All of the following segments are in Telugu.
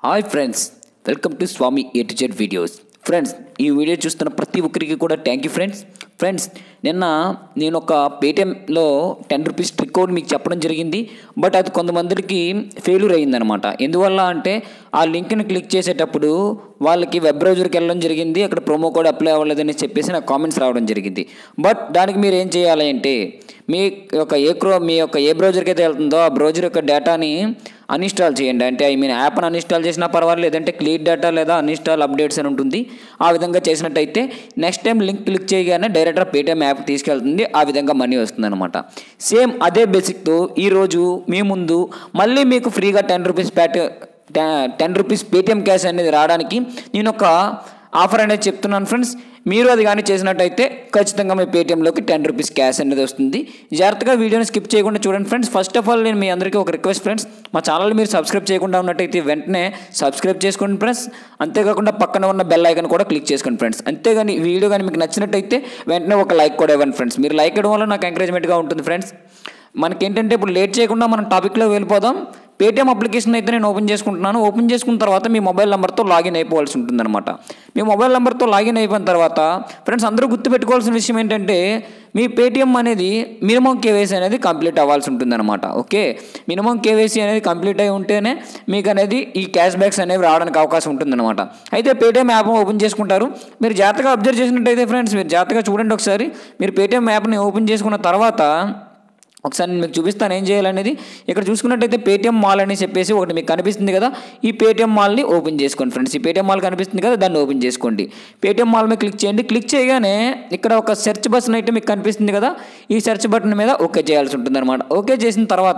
hi friends welcome to Swami A to Z videos friends ఈ వీడియో చూస్తున్న ప్రతి ఒక్కరికి కూడా థ్యాంక్ యూ ఫ్రెండ్స్ ఫ్రెండ్స్ నిన్న నేను ఒక పేటిఎంలో టెన్ రూపీస్ ట్రిక్ కోడ్ మీకు చెప్పడం జరిగింది బట్ అది కొంతమందికి ఫెయిల్యూర్ అయ్యిందనమాట ఎందువల్ల అంటే ఆ లింక్ని క్లిక్ చేసేటప్పుడు వాళ్ళకి వెబ్ బ్రౌజర్కి వెళ్ళడం జరిగింది అక్కడ ప్రోమో కోడ్ అప్లై అవ్వలేదని చెప్పేసి నాకు కామెంట్స్ రావడం జరిగింది బట్ దానికి మీరు ఏం చేయాలి అంటే మీ యొక్క ఏ క్రో మీ యొక్క ఏ బ్రౌజర్కి అయితే వెళ్తుందో ఆ బ్రౌజర్ యొక్క డేటాని అన్ఇన్స్టాల్ చేయండి అంటే ఐ మీన్ యాప్ని అన్ఇన్స్టాల్ చేసినా పర్వాలేదు లేదంటే క్లియర్ డేటా లేదా అన్ఇన్స్టాల్ అప్డేట్స్ అని ఉంటుంది ఆ విధంగా చేసినట్టయితే నెక్స్ట్ టైం లింక్ క్లిక్ చేయగానే డైరెక్ట్గా పేటిఎం యాప్ తీసుకెళ్తుంది ఆ విధంగా మనీ వస్తుంది అనమాట సేమ్ అదే బేసిక్తో ఈరోజు మీ ముందు మళ్ళీ మీకు ఫ్రీగా టెన్ రూపీస్ ప్యాట్ టెన్ రూపీస్ పేటిఎం క్యాష్ అనేది రావడానికి నేను ఒక ఆఫర్ అనేది చెప్తున్నాను ఫ్రెండ్స్ మీరు అది కానీ చేసినట్టయితే ఖచ్చితంగా మీ పేటిఎంలోకి టెన్ రూపీస్ క్యాష్ అనేది వస్తుంది జాగ్రత్తగా వీడియోని స్కిప్ చేయకుండా చూడండి ఫ్రెండ్స్ ఫస్ట్ ఆఫ్ ఆల్ నేను మీ అందరికీ ఒక రిక్వెస్ట్ ఫ్రెండ్స్ మా ఛానల్ మీరు సబ్స్క్రైబ్ చేయకుండా ఉన్నట్టయితే వెంటనే సబ్స్క్రైబ్ చేసుకోండి ఫ్రెండ్స్ అంతేకాకుండా పక్కన ఉన్న బెల్ ఐకన్ కూడా క్లిక్ చేసుకోండి ఫ్రెండ్స్ అంతేగాని ఈ వీడియో కానీ మీకు నచ్చినట్టయితే వెంటనే ఒక లైక్ కూడా ఇవ్వండి ఫ్రెండ్స్ మీరు లైక్ ఇవ్వడం వల్ల నాకు ఎంకరేజ్మెంట్గా ఉంటుంది ఫ్రెండ్స్ మనకేంటంటే ఇప్పుడు లేట్ చేయకుండా మనం టాపిక్లో వెళ్ళిపోదాం పేటిఎం అప్లికేషన్ అయితే నేను ఓపెన్ చేసుకుంటున్నాను ఓపెన్ చేసుకున్న తర్వాత మీ మొబైల్ నెంబర్తో లాగిన్ అయిపోవాల్సి ఉంటుందన్నమాట మీ మొబైల్ నెంబర్తో లాగిన్ అయిపోయిన తర్వాత ఫ్రెండ్స్ అందరూ గుర్తుపెట్టుకోవాల్సిన విషయం ఏంటంటే మీ పేటిఎం అనేది మినిమం కేవైసీ అనేది కంప్లీట్ అవ్వాల్సి ఉంటుందన్నమాట ఓకే మినిమం కేవైసీ అనేది కంప్లీట్ అయి ఉంటేనే మీకు అనేది ఈ క్యాష్ బ్యాక్స్ అనేవి రావడానికి అవకాశం ఉంటుందన్నమాట అయితే పేటిఎం యాప్ ఓపెన్ చేసుకుంటారు మీరు జాగ్రత్తగా అబ్జర్వ్ చేసినట్టయితే ఫ్రెండ్స్ మీరు జాగ్రత్తగా చూడండి ఒకసారి మీరు పేటిఎం యాప్ని ఓపెన్ చేసుకున్న తర్వాత ఒకసారి నేను మీకు చూపిస్తాను ఏం చేయాలనేది ఇక్కడ చూసుకున్నట్టయితే పేటిఎం మాల్ అని చెప్పేసి ఒకటి మీకు కనిపిస్తుంది కదా ఈ పేటిఎం మాల్ని ఓపెన్ చేసుకోండి ఫ్రెండ్స్ ఈ పేటిఎం మాల్ కనిపిస్తుంది కదా దాన్ని ఓపెన్ చేసుకోండి పేటిఎం మాల్ మీద క్లిక్ చేయండి క్లిక్ చేయగానే ఇక్కడ ఒక సెర్చ్ బటన్ అయితే మీకు కనిపిస్తుంది కదా ఈ సెర్చ్ బటన్ మీద ఓకే చేయాల్సి ఉంటుంది అనమాట ఓకే చేసిన తర్వాత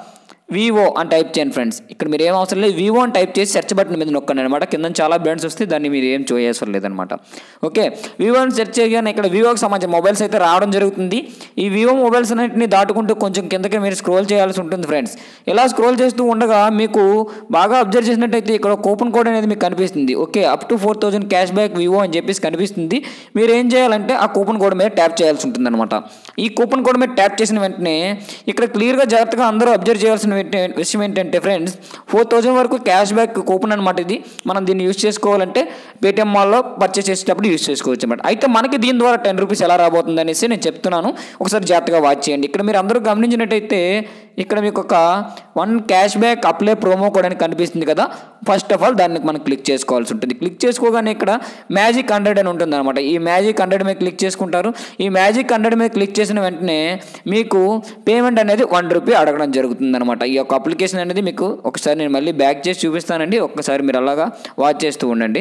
వివో అని టైప్ చేయండి ఫ్రెండ్స్ ఇక్కడ మీరు ఏం అవసరం లేదు వివో అని టైప్ చేసి సెర్చ్ బటన్ మీద నొక్కండి అనమాట కింద చాలా బ్రాండ్స్ వస్తే దాన్ని మీరు ఏం చేయవసరం లేదనమాట ఓకే వివో అని సెర్చ్ చేయగానే ఇక్కడ వివోకి సంబంధించిన మొబైల్స్ అయితే రావడం జరుగుతుంది ఈ వివో మొబైల్స్ అన్నింటినీ దాటుకుంటూ కొంచెం కిందకి మీరు స్క్రోల్ చేయాల్సి ఉంటుంది ఫ్రెండ్స్ ఇలా స్క్రోల్ చేస్తూ ఉండగా మీకు బాగా అబ్జర్వ్ చేసినట్టయితే ఇక్కడ కూపన్ కోడ్ అనేది మీకు కనిపిస్తుంది okay up to four thousand cash back Vivo అని చెప్పేసి కనిపిస్తుంది మీరు ఏం చేయాలంటే ఆ కూపన్ కోడ్ మీద ట్యాప్ చేయాల్సి ఉంటుంది అనమాట ఈ కూపన్ కోడ్ మీద ట్యాప్ చేసిన వెంటనే ఇక్కడ క్లియర్గా జాగ్రత్తగా అందరూ అబ్జర్వ్ చేయాల్సిన వెంట- విషయం ఏంటంటే ఫ్రెండ్స్ ఫోర్ థౌజండ్ వరకు క్యాష్ బ్యాక్ కూపన్ అనమాట ఇది మనం దీన్ని యూస్ చేసుకోవాలంటే పేటిఎం మాల్లో పర్చేస్ చేసేటప్పుడు యూస్ చేసుకోవచ్చు అనమాట అయితే మనకి దీని ద్వారా టెన్ రూపీస్ ఎలా రాబోతుంది అనేసి నేను చెప్తున్నాను ఒకసారి జాగ్రత్తగా వాచ్ చేయండి ఇక్కడ మీరు అందరూ గమనించినట్టయితే ఇక్కడ మీకు ఒక one cash back apply promo code అని కనిపిస్తుంది కదా ఫస్ట్ ఆఫ్ ఆల్ దాన్ని మనం క్లిక్ చేసుకోవాల్సి ఉంటుంది క్లిక్ చేసుకోగానే ఇక్కడ మ్యాజిక్ హండ్రెడ్ అని ఉంటుంది అనమాట ఈ మ్యాజిక్ హండ్రెడ్ మీద క్లిక్ చేసుకుంటారు ఈ మ్యాజిక్ హండ్రెడ్ మీద క్లిక్ చేసిన వెంటనే మీకు పేమెంట్ అనేది వన్ రూపీ అడగడం జరుగుతుంది అనమాట ఈ యొక్క అప్లికేషన్ అనేది మీకు ఒకసారి నేను మళ్ళీ బ్యాక్ చేసి చూపిస్తానండి ఒక్కసారి మీరు అలాగా వాచ్ చేస్తూ ఉండండి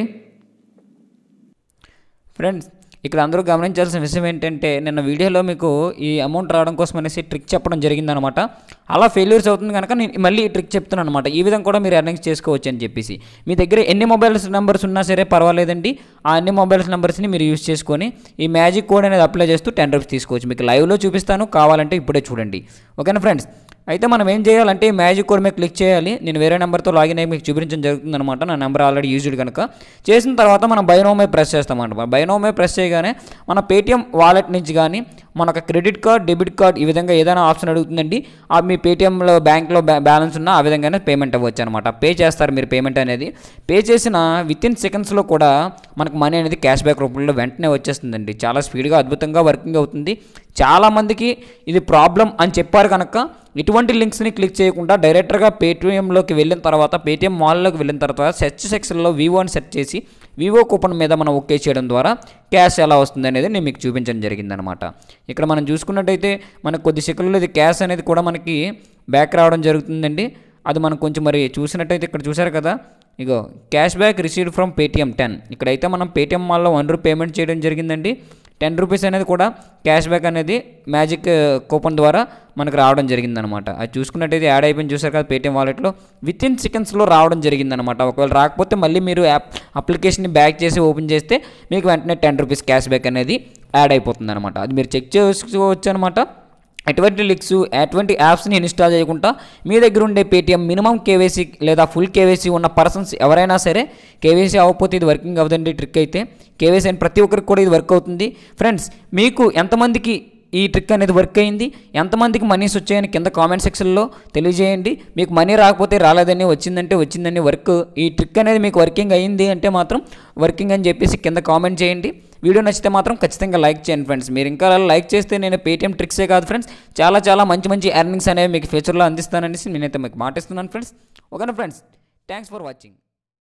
ఫ్రెండ్స్ ఇక్కడ అందరూ గమనించాల్సిన విషయం ఏంటంటే నిన్న వీడియోలో మీకు ఈ అమౌంట్ రావడం కోసం అనేసి ట్రిక్ చెప్పడం జరిగిందనమాట అలా ఫెయిల్యూర్స్ అవుతుంది కనుక నేను మళ్ళీ ఈ ట్రిక్ చెప్తున్నాను అనమాట ఈ విధంగా కూడా మీరు ఎర్నింగ్స్ చేసుకోవచ్చు అని చెప్పేసి మీ దగ్గర ఎన్ని మొబైల్స్ నెంబర్స్ ఉన్నా సరే పర్వాలేదండి ఆ అన్ని మొబైల్స్ నెంబర్స్ని మీరు యూస్ చేసుకొని ఈ మ్యాజిక్ కోడ్ అనేది అప్లై చేస్తూ టెన్ రూపీస్ తీసుకోవచ్చు మీకు లైవ్లో చూపిస్తాను కావాలంటే ఇప్పుడే చూడండి ఓకేనా ఫ్రెండ్స్ అయితే మనం ఏం చేయాలంటే ఈ మ్యాజిక్ కోడ్ మీద క్లిక్ చేయాలి నేను వేరే నెంబర్తో లాగిన్ అయ్యి మీకు చూపించడం జరుగుతుంది అనమాట నా నెంబర్ ఆల్రెడీ యూజ్డ్ కనుక చేసిన తర్వాత మనం బైనోమే ప్రెస్ చేస్తామంట బైనోమే ప్రెస్ చేయగానే మన పేటిఎం వాలెట్ నుంచి కానీ మన ఒక క్రెడిట్ కార్డ్ డెబిట్ కార్డ్ ఈ విధంగా ఏదైనా ఆప్షన్ అడుగుతుందండి ఆ మీ పేటిఎంలో బ్యాంక్లో బ్యాలెన్స్ ఉన్నా ఆ విధంగానే పేమెంట్ అవ్వచ్చు అనమాట పే చేస్తారు మీరు పేమెంట్ అనేది పే చేసిన విత్ ఇన్ సెకండ్స్లో కూడా మనకు మనీ అనేది క్యాష్ బ్యాక్ రూపంలో వెంటనే వచ్చేస్తుందండి చాలా స్పీడ్గా అద్భుతంగా వర్కింగ్ అవుతుంది చాలామందికి ఇది ప్రాబ్లం అని చెప్పారు కనుక ఇటువంటి లింక్స్ని క్లిక్ చేయకుండా డైరెక్ట్గా పేటిఎంలోకి వెళ్ళిన తర్వాత పేటిఎం మాల్లోకి వెళ్ళిన తర్వాత సెర్చ్ సెక్షన్లో వివో అని సెర్చ్ చేసి వివో కూపన్ మీద మనం ఓకే చేయడం ద్వారా క్యాష్ ఎలా వస్తుంది అనేది నేను మీకు చూపించడం జరిగిందనమాట ఇక్కడ మనం చూసుకున్నట్టయితే మనకు కొద్ది సెకండ్లో ఇది క్యాష్ అనేది కూడా మనకి బ్యాక్ రావడం జరుగుతుందండి అది మనం కొంచెం మరి చూసినట్టయితే ఇక్కడ చూసారు కదా ఇగో cash back received from Paytm ten ఇక్కడైతే మనం పేటిఎం మాల్లో వన్ రూ పేమెంట్ చేయడం జరిగిందండి టెన్ రూపీస్ అనేది కూడా క్యాష్ బ్యాక్ అనేది మ్యాజిక్ కూపన్ ద్వారా మనకు రావడం జరిగిందనమాట అది చూసుకున్నట్టయితే యాడ్ అయిపోయింది చూసారు కదా పేటిఎం వాలెట్లో విత్ ఇన్ సెకండ్స్లో రావడం జరిగిందనమాట ఒకవేళ రాకపోతే మళ్ళీ మీరు యాప్ అప్లికేషన్ని బ్యాక్ చేసి ఓపెన్ చేస్తే మీకు వెంటనే టెన్ రూపీస్ క్యాష్ బ్యాక్ అనేది యాడ్ అయిపోతుంది అనమాట అది మీరు చెక్ చేసుకోవచ్చు అనమాట ఎటువంటి లింక్స్ ఎటువంటి యాప్స్ని ఇన్స్టాల్ చేయకుండా మీ దగ్గర ఉండే పేటిఎం మినిమం కేవైసీ లేదా ఫుల్ కేవైసీ ఉన్న పర్సన్స్ ఎవరైనా సరే కేవైసీ అవ్వకపోతే ఇది వర్కింగ్ అవ్వదండి ట్రిక్ అయితే కేవైసీ అని ప్రతి ఒక్కరికి కూడా ఇది వర్క్ అవుతుంది ఫ్రెండ్స్ మీకు ఎంతమందికి ఈ ట్రిక్ అనేది వర్క్ అయింది ఎంతమందికి మనీస్ వచ్చాయని కింద కామెంట్ సెక్షన్లో తెలియజేయండి మీకు మనీ రాకపోతే రాలేదని వచ్చిందంటే వచ్చిందని వర్క్ ఈ ట్రిక్ అనేది మీకు వర్కింగ్ అయ్యింది అంటే మాత్రం వర్కింగ్ అని చెప్పేసి కింద కామెంట్ చేయండి వీడియో నచ్చితే మాత్రం ఖచ్చితంగా లైక్ చేయండి ఫ్రెండ్స్ మీరు ఇంకా లైక్ చేస్తే నేను పేటీఎం ట్రిక్సే కాదు ఫ్రెండ్స్ చాలా చాలా మంచి మంచి ఎర్నింగ్స్ అనేవి మీకు ఫ్యూచర్లో అందిస్తాననేసి నేనైతే మీకు మాటిస్తున్నాను ఫ్రెండ్స్ ఓకేనా ఫ్రెండ్స్ థ్యాంక్స్ ఫర్ వాచింగ్